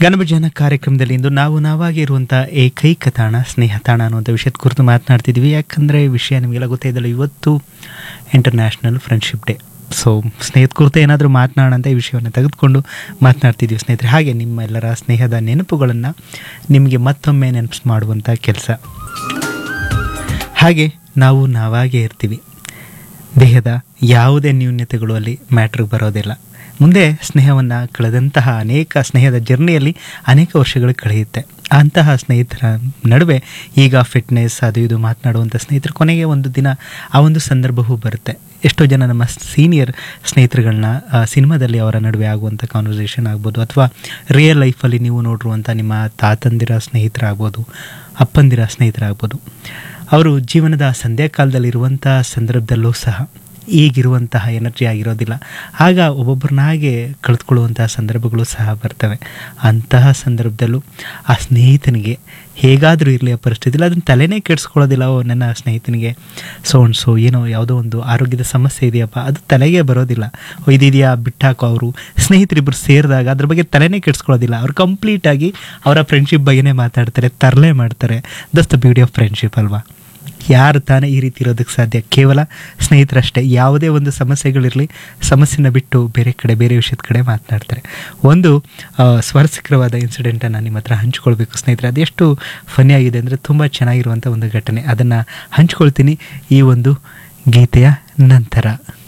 ಗಣಭಜನ ಕಾರ್ಯಕ್ರಮದಲ್ಲಿ ಇಂದು ನಾವು ನಾವಾಗಿ ಇರುವಂಥ ಏಕೈಕ ತಾಣ ಸ್ನೇಹ ತಾಣ ಅನ್ನುವಂಥ ವಿಷಯದ ಕುರಿತು ಮಾತನಾಡ್ತಿದ್ವಿ ಯಾಕಂದರೆ ವಿಷಯ ನಿಮಗೆಲ್ಲ ಗೊತ್ತೇ ಇದಲ್ಲ ಇವತ್ತು ಇಂಟರ್ನ್ಯಾಷನಲ್ ಫ್ರೆಂಡ್ಶಿಪ್ ಡೇ ಸೊ ಸ್ನೇಹಿತ ಕುರಿತು ಏನಾದರೂ ಮಾತನಾಡೋಣ ಅಂತ ಈ ವಿಷಯವನ್ನು ತೆಗೆದುಕೊಂಡು ಮಾತನಾಡ್ತಿದ್ವಿ ಸ್ನೇಹಿತರೆ ಹಾಗೆ ನಿಮ್ಮೆಲ್ಲರ ಸ್ನೇಹದ ನೆನಪುಗಳನ್ನು ನಿಮಗೆ ಮತ್ತೊಮ್ಮೆ ನೆನಪು ಮಾಡುವಂಥ ಕೆಲಸ ಹಾಗೆ ನಾವು ನಾವಾಗೇ ಇರ್ತೀವಿ ದೇಹದ ಯಾವುದೇ ನ್ಯೂನ್ಯತೆಗಳು ಅಲ್ಲಿ ಮ್ಯಾಟ್ರಿಗೆ ಬರೋದಿಲ್ಲ ಮುಂದೆ ಸ್ನೇಹವನ್ನು ಕಳೆದಂತಹ ಅನೇಕ ಸ್ನೇಹದ ಜರ್ನಿಯಲ್ಲಿ ಅನೇಕ ವರ್ಷಗಳು ಕಳೆಯುತ್ತೆ ಅಂತಹ ಸ್ನೇಹಿತರ ನಡುವೆ ಈಗ ಫಿಟ್ನೆಸ್ ಅದು ಇದು ಮಾತನಾಡುವಂಥ ಸ್ನೇಹಿತರು ಕೊನೆಗೆ ಒಂದು ದಿನ ಆ ಒಂದು ಸಂದರ್ಭವೂ ಬರುತ್ತೆ ಎಷ್ಟೋ ಜನ ನಮ್ಮ ಸೀನಿಯರ್ ಸ್ನೇಹಿತರುಗಳನ್ನ ಸಿನಿಮಾದಲ್ಲಿ ಅವರ ನಡುವೆ ಆಗುವಂಥ ಕಾನ್ವರ್ಸೇಷನ್ ಆಗ್ಬೋದು ಅಥವಾ ರಿಯಲ್ ಲೈಫಲ್ಲಿ ನೀವು ನೋಡಿರುವಂಥ ನಿಮ್ಮ ತಾತಂದಿರ ಸ್ನೇಹಿತರಾಗ್ಬೋದು ಅಪ್ಪಂದಿರ ಸ್ನೇಹಿತರಾಗ್ಬೋದು ಅವರು ಜೀವನದ ಸಂಧ್ಯಾಕಾಲದಲ್ಲಿರುವಂಥ ಸಂದರ್ಭದಲ್ಲೂ ಸಹ ಈಗಿರುವಂತಹ ಎನರ್ಜಿ ಆಗಿರೋದಿಲ್ಲ ಆಗ ಒಬ್ಬೊಬ್ಬರನ್ನಾಗೆ ಕಳೆದುಕೊಳ್ಳುವಂತಹ ಸಂದರ್ಭಗಳು ಸಹ ಬರ್ತವೆ ಅಂತಹ ಸಂದರ್ಭದಲ್ಲೂ ಆ ಸ್ನೇಹಿತನಿಗೆ ಹೇಗಾದರೂ ಇರಲಿ ಆ ಪರಿಸ್ಥಿತಿ ಇಲ್ಲ ಅದನ್ನು ತಲೆನೇ ಕೆಡಿಸ್ಕೊಳ್ಳೋದಿಲ್ಲ ಓ ನನ್ನ ಸ್ನೇಹಿತನಿಗೆ ಸೊ ಅಂಡ್ ಸೊ ಏನೋ ಯಾವುದೋ ಒಂದು ಆರೋಗ್ಯದ ಸಮಸ್ಯೆ ಇದೆಯಪ್ಪ ಅದು ತಲೆಗೆ ಬರೋದಿಲ್ಲ ಓ ಇದಿದೆಯಾ ಬಿಟ್ಟಾಕೋ ಅವರು ಸ್ನೇಹಿತರಿಬ್ಬರು ಸೇರಿದಾಗ ಅದ್ರ ಬಗ್ಗೆ ತಲೆನೇ ಕೆಡಿಸ್ಕೊಳ್ಳೋದಿಲ್ಲ ಅವ್ರು ಕಂಪ್ಲೀಟಾಗಿ ಅವರ ಫ್ರೆಂಡ್ಶಿಪ್ ಬಗ್ಗೆನೇ ಮಾತಾಡ್ತಾರೆ ತರಲೆ ಮಾಡ್ತಾರೆ that's the beauty of friendship ಅಲ್ವಾ ಯಾರು ತಾನೇ ಈ ರೀತಿ ಇರೋದಕ್ಕೆ ಸಾಧ್ಯ ಕೇವಲ ಸ್ನೇಹಿತರಷ್ಟೇ ಯಾವುದೇ ಒಂದು ಸಮಸ್ಯೆಗಳಿರಲಿ ಸಮಸ್ಯೆನ ಬಿಟ್ಟು ಬೇರೆ ಕಡೆ ಬೇರೆ ವಿಷಯದ ಕಡೆ ಮಾತನಾಡ್ತಾರೆ ಒಂದು ಆ, ಸ್ವಾರಸ್ಯಕರವಾದ ಇನ್ಸಿಡೆಂಟನ್ನು ನಿಮ್ಮ ಹತ್ರ ಹಂಚ್ಕೊಳ್ಬೇಕು ಸ್ನೇಹಿತರೆ ಅದೆಷ್ಟು ಫನಿ ಆಗಿದೆ ಅಂದರೆ ತುಂಬ ಚೆನ್ನಾಗಿರುವಂಥ ಒಂದು ಘಟನೆ ಅದನ್ನು ಹಂಚ್ಕೊಳ್ತೀನಿ ಈ ಒಂದು ಗೀತೆಯ ನಂತರ